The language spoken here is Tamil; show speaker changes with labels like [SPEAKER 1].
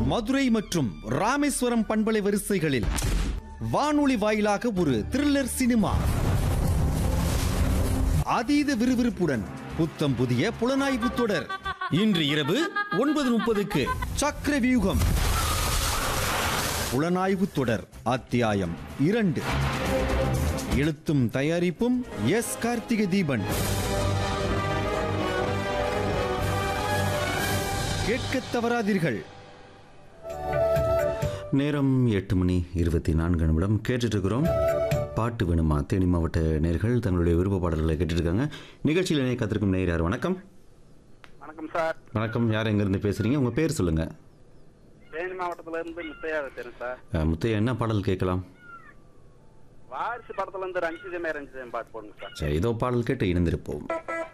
[SPEAKER 1] மதுரை மற்றும் ராமேஸ்வரம் பண்பலை வரிசைகளில் வானொலி வாயிலாக ஒரு த்ரில்லர் சினிமா அதீத விறுவிறுப்புடன் புத்தம் புதிய புலனாய்வு தொடர் இன்று இரவு ஒன்பது முப்பதுக்கு சக்கர வியூகம் புலனாய்வு தொடர் அத்தியாயம் இரண்டு எழுத்தும் தயாரிப்பும் எஸ் கார்த்திகை தீபன் கேட்கத் தவறாதீர்கள்
[SPEAKER 2] நேரம் எட்டு மணி இருபத்தி நான்கு நிமிடம் கேட்டுட்டு இருக்கிறோம் பாட்டு வேணுமா தேனி மாவட்ட நேர்கள் தங்களுடைய விருப்ப பாடல்களை கேட்டுட்டு இருக்காங்க நிகழ்ச்சியில் இணைய காத்திருக்கும் நேர் யார் வணக்கம்
[SPEAKER 3] வணக்கம் சார்
[SPEAKER 2] வணக்கம் யார் எங்கேருந்து பேசுறீங்க உங்கள் பேர் சொல்லுங்க
[SPEAKER 3] தேனி மாவட்டத்துல இருந்து முத்தையா பேசுறேன் சார்
[SPEAKER 2] அஹ், முத்தையா என்ன பாடல் கேட்கலாம்
[SPEAKER 3] வாரிசு படத்துல இருந்து ரஞ்சிதமே ரஞ்சிதம் பாட்டு போடுங்க சார்
[SPEAKER 2] சரி இதோ பாடல் கேட்டு இணைந்திருப்போம்